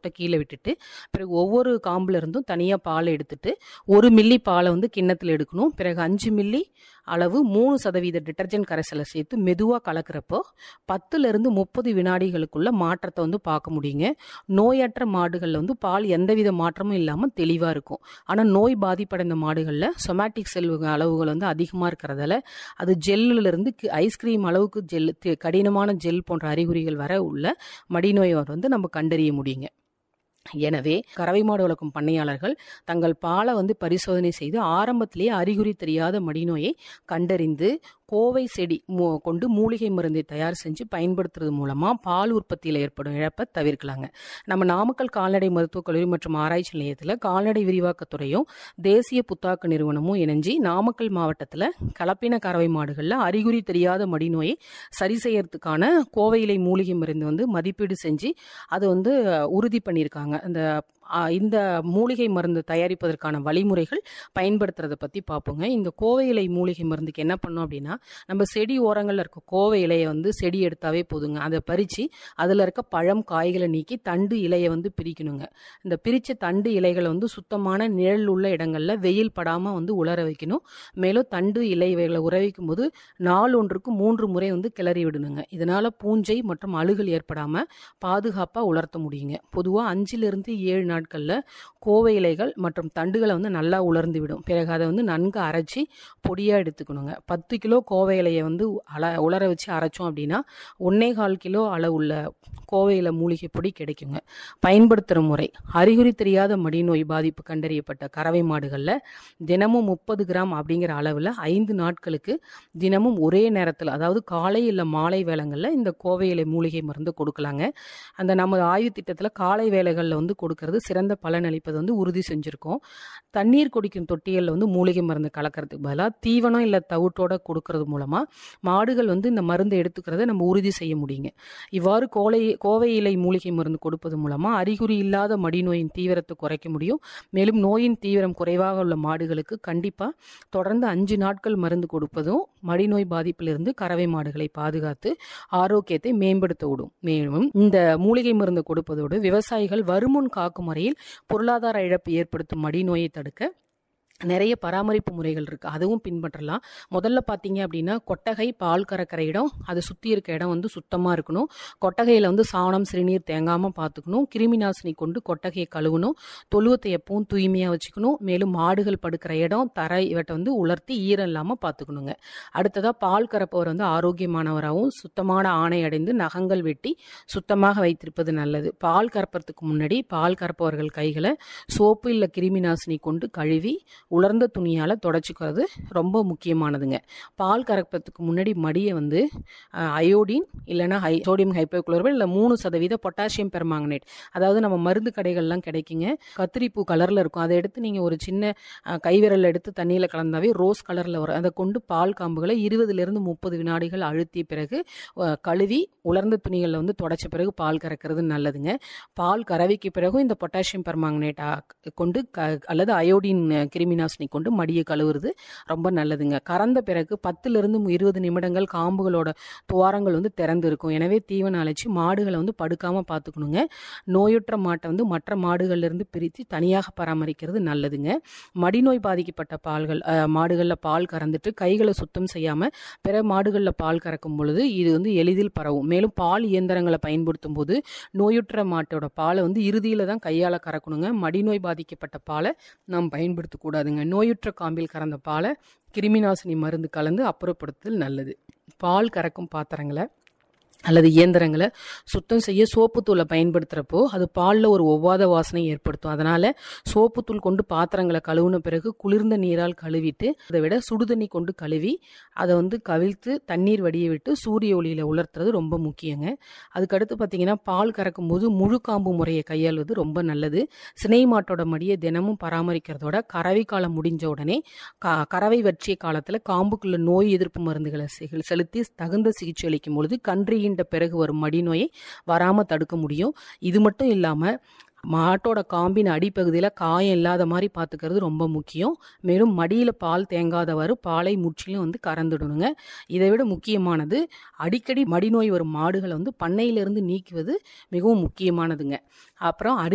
சொத்தை கீழே விட்டுட்டு பிறகு ஒவ்வொரு காம்புல இருந்தும் தனியாக பால் எடுத்துட்டு ஒரு மில்லி பாலை வந்து கிண்ணத்தில் எடுக்கணும் பிறகு அஞ்சு மில்லி அளவு மூணு சதவீத டிட்டர்ஜென்ட் கரைசலை சேர்த்து மெதுவாக கலக்கிறப்போ பத்துலேருந்து முப்பது வினாடிகளுக்குள்ள மாற்றத்தை வந்து பார்க்க முடியுங்க நோயற்ற மாடுகளில் வந்து பால் எந்தவித மாற்றமும் இல்லாமல் தெளிவாக இருக்கும் ஆனால் நோய் பாதிப்படைந்த மாடுகளில் சொமேட்டிக் செல் அளவுகள் வந்து அதிகமாக இருக்கிறதால அது ஜெல்லுல இருந்து ஐஸ்கிரீம் அளவுக்கு ஜெல் தி- கடினமான ஜெல் போன்ற அறிகுறிகள் வர உள்ள மடிநோய் வந்து நம்ம கண்டறிய முடியுங்க எனவே கறவை மாடு வளர்க்கும் பண்ணையாளர்கள் தங்கள் பாலை வந்து பரிசோதனை செய்து ஆரம்பத்திலேயே அறிகுறி தெரியாத மடிநோயை கண்டறிந்து கோவை செடி மூ- கொண்டு மூலிகை மருந்தை தயார் செஞ்சு பயன்படுத்துறது மூலமா பால் உற்பத்தியில் ஏற்படும் இழப்பை தவிர்க்கலாங்க நம்ம நாமக்கல் கால்நடை மருத்துவக் கல்லூரி மற்றும் ஆராய்ச்சி நிலையத்தில் கால்நடை விரிவாக்கத்துறையும் தேசிய புத்தாக்க நிறுவனமும் இணைஞ்சு நாமக்கல் மாவட்டத்தில் கலப்பின கறவை மாடுகளில் அறிகுறி தெரியாத மடிநோயை சரி செய்யறதுக்கான கோவையிலை மூலிகை மருந்து வந்து மதிப்பீடு செஞ்சு அதை வந்து உறுதி பண்ணியிருக்காங்க அந்த ஆ, இந்த மூலிகை மருந்து தயாரிப்பதற்கான வழிமுறைகள் பயன்படுத்துறதை பற்றி பார்ப்போங்க இந்த கோவை இலை மூலிகை மருந்துக்கு என்ன பண்ணோம் அப்படின்னா நம்ம செடி ஓரங்களில் இருக்க கோவை இலையை வந்து செடி எடுத்தாவே போதுங்க அதை பறித்து அதில் இருக்க பழம் காய்களை நீக்கி தண்டு இலையை வந்து பிரிக்கணுங்க இந்த பிரித்த தண்டு இலைகளை வந்து சுத்தமான நிழல் உள்ள இடங்களில் வெயில் படாமல் வந்து உலர வைக்கணும் மேலும் தண்டு இலைகளை உற வைக்கும் போது நாள் ஒன்றுக்கு மூன்று முறை வந்து கிளறி விடணுங்க இதனால் பூஞ்சை மற்றும் அழுகல் ஏற்படாமல் பாதுகாப்பாக உலர்த்த முடியுங்க பொதுவாக அஞ்சிலிருந்து ஏழு நாட்களில் கோவை இலைகள் மற்றும் தண்டுகளை வந்து நல்லா உலர்ந்து விடும் பிறகு அதை வந்து நன்கு அரைச்சி பொடியாக எடுத்துக்கணுங்க பத்து கிலோ கோவை இலையை வந்து அல உலர வச்சு அரைச்சோம் அப்படின்னா ஒன்னே கால் கிலோ அளவுள்ள கோவை இலை மூலிகை பொடி கிடைக்குங்க பயன்படுத்துகிற முறை அறிகுறி தெரியாத மடிநோய் பாதிப்பு கண்டறியப்பட்ட கறவை மாடுகளில் தினமும் முப்பது கிராம் அப்படிங்கிற அளவில் ஐந்து நாட்களுக்கு தினமும் ஒரே நேரத்தில் அதாவது காலை இல்லை மாலை வேளைகளில் இந்த கோவை இலை மூலிகை மருந்து கொடுக்கலாங்க அந்த நம்ம ஆய்வு திட்டத்தில் காலை வேளைகளில் வந்து கொடுக்கறது சிறந்த பலன் அளிப்பது வந்து உறுதி செஞ்சுருக்கோம் தண்ணீர் குடிக்கும் தொட்டிகளில் வந்து மூலிகை மருந்து கலக்கிறதுக்கு பதிலாக தீவனம் இல்லை தவிட்டோட கொடுக்கறது மூலமாக மாடுகள் வந்து இந்த மருந்தை எடுத்துக்கிறத நம்ம உறுதி செய்ய முடியுங்க இவ்வாறு கோலை கோவை இலை மூலிகை மருந்து கொடுப்பது மூலமாக அறிகுறி இல்லாத மடிநோயின் தீவிரத்தை குறைக்க முடியும் மேலும் நோயின் தீவிரம் குறைவாக உள்ள மாடுகளுக்கு கண்டிப்பாக தொடர்ந்து அஞ்சு நாட்கள் மருந்து கொடுப்பதும் மடிநோய் பாதிப்பிலிருந்து கறவை மாடுகளை பாதுகாத்து ஆரோக்கியத்தை மேம்படுத்த விடும் மேலும் இந்த மூலிகை மருந்து கொடுப்பதோடு விவசாயிகள் வருமுன் காக்கும் முறையில் பொருளாதார இழப்பு ஏற்படுத்தும் மடிநோயை தடுக்க நிறைய பராமரிப்பு முறைகள் இருக்குது அதுவும் பின்பற்றலாம் முதல்ல பார்த்தீங்க அப்படின்னா கொட்டகை பால் கறக்கிற இடம் அது சுற்றி இருக்க இடம் வந்து சுத்தமாக இருக்கணும் கொட்டகையில் வந்து சாணம் சிறுநீர் தேங்காமல் பார்த்துக்கணும் கிருமி நாசினி கொண்டு கொட்டகையை கழுவணும் தொழுவத்தை எப்பவும் தூய்மையாக வச்சுக்கணும் மேலும் மாடுகள் படுக்கிற இடம் தரை இவற்றை வந்து உலர்த்தி ஈரம் இல்லாமல் பார்த்துக்கணுங்க அடுத்ததாக பால் கறப்பவர் வந்து ஆரோக்கியமானவராகவும் சுத்தமான ஆணை அடைந்து நகங்கள் வெட்டி சுத்தமாக வைத்திருப்பது நல்லது பால் கறப்பறதுக்கு முன்னாடி பால் கறப்பவர்கள் கைகளை சோப்பு இல்லை கிருமி நாசினி கொண்டு கழுவி உலர்ந்த துணியால் தொடச்சிக்கிறது ரொம்ப முக்கியமானதுங்க பால் கறப்பறதுக்கு முன்னாடி மடியை வந்து அஹ், அயோடின் இல்லைன்னா ஹை சோடியம் ஹைப்போகுளோரைட் இல்லை மூணு சதவீத பொட்டாசியம் பெர்மாங்கனேட் அதாவது நம்ம மருந்து கடைகள்லாம் கிடைக்குங்க கத்திரிப்பூ கலரில் இருக்கும் அதை எடுத்து நீங்கள் ஒரு சின்ன அஹ், கைவிரல் எடுத்து தண்ணியில் கலந்தாவே ரோஸ் கலரில் வரும் அதை கொண்டு பால் காம்புகளை இருபதுலேருந்து முப்பது வினாடிகள் அழுத்திய பிறகு அஹ், கழுவி உலர்ந்த துணிகளில் வந்து தொடச்ச பிறகு பால் கறக்கிறது நல்லதுங்க பால் கறவைக்கு பிறகும் இந்த பொட்டாசியம் பெர்மாங்கனேட் கொண்டு க அல்லது அயோடின் அஹ், கிருமி நாசினி கொண்டு மடியை கழுவுறது ரொம்ப நல்லதுங்க கறந்த பிறகு பத்துலேருந்து இருபது நிமிடங்கள் காம்புகளோட துவாரங்கள் வந்து திறந்து இருக்கும் எனவே தீவனம் அழைச்சி மாடுகளை வந்து படுக்காமல் பார்த்துக்கணுங்க நோயுற்ற மாட்டை வந்து மற்ற மாடுகள்ல இருந்து பிரித்து தனியாக பராமரிக்கிறது நல்லதுங்க மடிநோய் பாதிக்கப்பட்ட பால்கள் அஹ், மாடுகளில் பால் கறந்துட்டு கைகளை சுத்தம் செய்யாமல் பிற மாடுகளில் பால் கறக்கும் பொழுது இது வந்து எளிதில் பரவும் மேலும் பால் இயந்திரங்களை பயன்படுத்தும் போது நோயுற்ற மாட்டோட பாலை வந்து இறுதியில் தான் கையால் கறக்கணுங்க மடிநோய் பாதிக்கப்பட்ட பாலை நாம் பயன்படுத்தக்கூடாதுங்க நோயுற்ற காம்பில் கறந்த பாலை கிருமிநாசினி மருந்து கலந்து அப்புறப்படுத்துதல் நல்லது பால் கறக்கும் பாத்திரங்களை அல்லது இயந்திரங்களை சுத்தம் செய்ய சோப்புத்தூளை பயன்படுத்துகிறப்போ அது பாலில் ஒரு ஒவ்வாத வாசனை ஏற்படுத்தும் அதனால் சோப்புத்தூள் கொண்டு பாத்திரங்களை கழுவுன பிறகு குளிர்ந்த நீரால் கழுவிட்டு அதை விட சுடுதண்ணி கொண்டு கழுவி அதை வந்து கவிழ்த்து தண்ணீர் வடிய விட்டு சூரிய ஒளியில் உலர்த்துறது ரொம்ப முக்கியங்க அதுக்கடுத்து பார்த்தீங்கன்னா பால் கறக்கும் போது முழு காம்பு முறையை கையாள்வது ரொம்ப நல்லது சினை மாட்டோட மடியை தினமும் பராமரிக்கிறதோட கறவை காலம் முடிஞ்ச உடனே க கறவை வற்றிய காலத்தில் காம்புக்குள்ள நோய் எதிர்ப்பு மருந்துகளை செ- செலுத்தி தகுந்த சிகிச்சை அளிக்கும் பொழுது கன்றியின் பிறகு வரும் மடிநோயை வராமல் தடுக்க முடியும் இது மட்டும் இல்லாமல் மாட்டோட காம்பின் அடிப்பகுதியில் காயம் இல்லாத மாதிரி பார்த்துக்கிறது ரொம்ப முக்கியம் மேலும் மடியில் பால் தேங்காதவாறு பாலை முற்றிலும் வந்து கறந்துடணுங்க இதை விட முக்கியமானது அடிக்கடி மடிநோய் வரும் மாடுகளை வந்து பண்ணையிலிருந்து நீக்குவது மிகவும் முக்கியமானதுங்க அப்புறம்